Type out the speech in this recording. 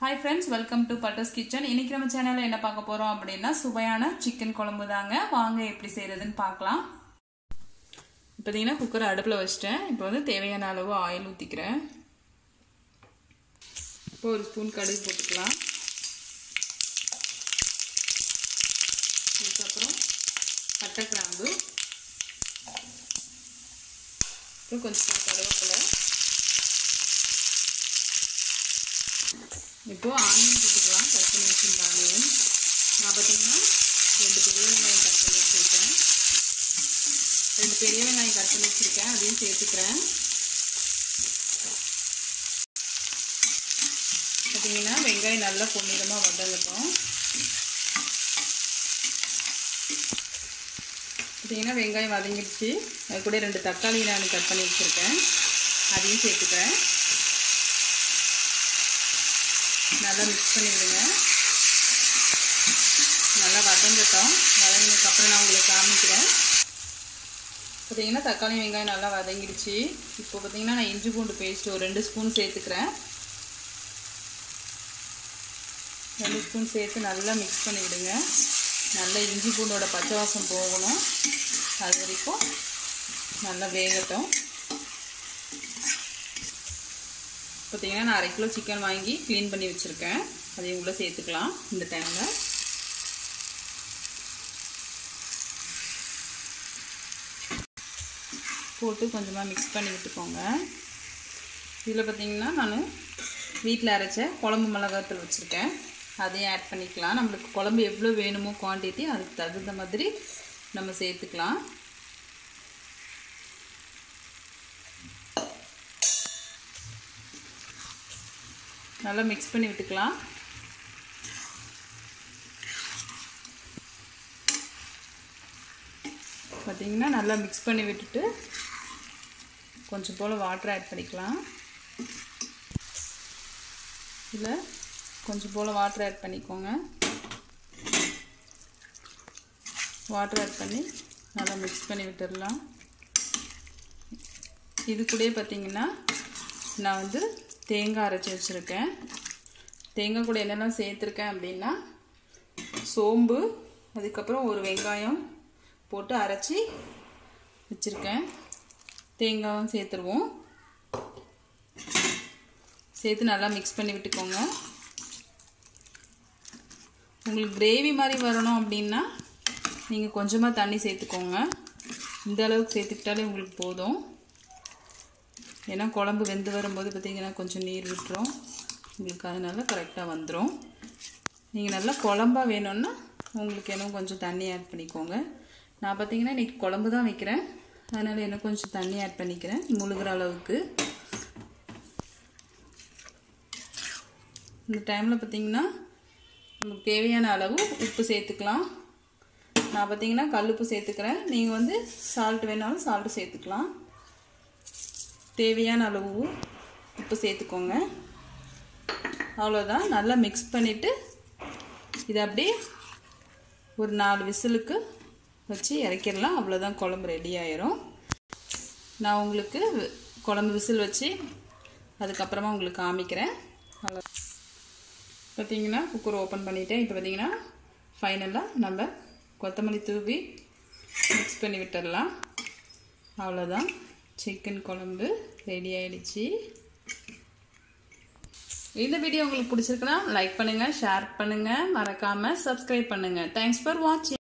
hi friends welcome to butters kitchen இன்னைக்கு நம்ம சேனலில் என்ன பார்க்க போகிறோம் அப்படின்னா சுவையான சிக்கன் குழம்பு தாங்க வாங்க எப்படி செய்கிறதுன்னு பார்க்கலாம் பார்த்தீங்கன்னா குக்கரை அடுப்பில் வச்சிட்டேன் இப்போ வந்து தேவையான அளவு ஆயில் ஊற்றிக்கிறேன் இப்போ ஒரு ஸ்பூன் கடுகு போட்டுக்கலாம் அதுக்கப்புறம் பட்டை கிராம்பு அப்புறம் கொஞ்சம் கருவேப்பிலை இப்போ ஆனியன் போட்டுக்கலாம் கட் பண்ணி வச்சிருந்த ஆனியன் நான் பார்த்தீங்கன்னா ரெண்டு பெரிய வெங்காயம் கட் பண்ணி வச்சுருக்கேன் ரெண்டு பெரிய வெங்காயம் கட் பண்ணி வச்சுருக்கேன் அதையும் சேர்த்துக்கிறேன் பார்த்தீங்கன்னா வெங்காயம் நல்லா பொன்னிறமாக வதங்கட்டும் பார்த்தீங்கன்னா வெங்காயம் வதங்கிடுச்சு அது கூட ரெண்டு தக்காளி நான் கட் பண்ணி வச்சுருக்கேன் அதையும் சேர்த்துக்கிறேன் நல்லா மிக்ஸ் பண்ணி விடுங்க நல்லா வதங்கட்டும் வதங்கினதுக்கப்புறம் நான் உங்களுக்கு காமிக்கிறேன் பார்த்தீங்கன்னா தக்காளி வெங்காயம் நல்லா வதங்கிடுச்சு இப்போ பார்த்தீங்கன்னா நான் இஞ்சி பூண்டு பேஸ்ட் ஒரு ரெண்டு ஸ்பூன் சேர்த்துக்கிறேன் ரெண்டு ஸ்பூன் சேர்த்து நல்லா மிக்ஸ் பண்ணி விடுங்க நல்லா இஞ்சி பூண்டோட பச்சை வாசம் போகணும் அது வரைக்கும் நல்லா வேகட்டும் பார்த்தீங்கன்னா நான் அரை கிலோ சிக்கன் வாங்கி க்ளீன் பண்ணி வச்சுருக்கேன் அதையும் உள்ளே சேர்த்துக்கலாம் இந்த டைமில் போட்டு கொஞ்சமாக மிக்ஸ் பண்ணி விட்டுக்கோங்க இதில் பார்த்தீங்கன்னா நான் வீட்டில் அரைச்ச குழம்பு மிளகாத்தூள் வச்சுருக்கேன் அதையும் ஆட் பண்ணிக்கலாம் நம்மளுக்கு குழம்பு எவ்வளோ வேணுமோ குவான்டிட்டி அதுக்கு தகுந்த மாதிரி நம்ம சேர்த்துக்கலாம் நல்லா மிக்ஸ் பண்ணி விட்டுக்கலாம் பார்த்திங்கன்னா நல்லா மிக்ஸ் பண்ணி விட்டுட்டு கொஞ்சம் போல் வாட்டர் ஆட் பண்ணிக்கலாம் இதில் கொஞ்சம் போல் வாட்டர் ஆட் பண்ணிக்கோங்க வாட்டர் ஆட் பண்ணி நல்லா மிக்ஸ் பண்ணி விட்டுடலாம் இது கூட பார்த்திங்கன்னா நான் வந்து தேங்காய் அரைச்சி வச்சுருக்கேன் தேங்காய் கூட என்னெல்லாம் சேர்த்துருக்கேன் அப்படின்னா சோம்பு அதுக்கப்புறம் ஒரு வெங்காயம் போட்டு அரைச்சி வச்சுருக்கேன் தேங்காயும் சேர்த்துருவோம் சேர்த்து நல்லா மிக்ஸ் பண்ணி விட்டுக்கோங்க உங்களுக்கு கிரேவி மாதிரி வரணும் அப்படின்னா நீங்கள் கொஞ்சமாக தண்ணி சேர்த்துக்கோங்க இந்த அளவுக்கு சேர்த்துக்கிட்டாலே உங்களுக்கு போதும் ஏன்னா குழம்பு வெந்து வரும்போது பார்த்திங்கன்னா கொஞ்சம் நீர் விட்டுரும் உங்களுக்கு அதனால் கரெக்டாக வந்துடும் நீங்கள் நல்லா குழம்பா வேணும்னா உங்களுக்கு இன்னும் கொஞ்சம் தண்ணி ஆட் பண்ணிக்கோங்க நான் பார்த்திங்கன்னா இன்றைக்கி குழம்பு தான் வைக்கிறேன் அதனால் இன்னும் கொஞ்சம் தண்ணி ஆட் பண்ணிக்கிறேன் முழுகிற அளவுக்கு இந்த டைமில் பார்த்திங்கன்னா உங்களுக்கு தேவையான அளவு உப்பு சேர்த்துக்கலாம் நான் பார்த்திங்கன்னா கல் உப்பு சேர்த்துக்கிறேன் நீங்கள் வந்து சால்ட் வேணாலும் சால்ட்டு சேர்த்துக்கலாம் தேவையான அளவு உப்பு சேர்த்துக்கோங்க அவ்வளோதான் நல்லா மிக்ஸ் பண்ணிவிட்டு இதை அப்படியே ஒரு நாலு விசிலுக்கு வச்சு இறக்கிடலாம் அவ்வளோதான் குழம்பு ரெடி ஆயிரும் நான் உங்களுக்கு குழம்பு விசில் வச்சு அதுக்கப்புறமா உங்களுக்கு காமிக்கிறேன் அவ்வளோ பார்த்தீங்கன்னா குக்கர் ஓப்பன் பண்ணிவிட்டேன் இப்போ பார்த்தீங்கன்னா ஃபைனலாக நம்ம கொத்தமல்லி தூவி மிக்ஸ் பண்ணி விட்டுடலாம் அவ்வளோதான் சிக்கன் குழம்பு ரெடி ஆயிடுச்சு இந்த வீடியோ உங்களுக்கு பிடிச்சிருக்குன்னா லைக் பண்ணுங்கள் ஷேர் பண்ணுங்கள் மறக்காமல் சப்ஸ்கிரைப் பண்ணுங்கள் தேங்க்ஸ் ஃபார் வாட்சிங்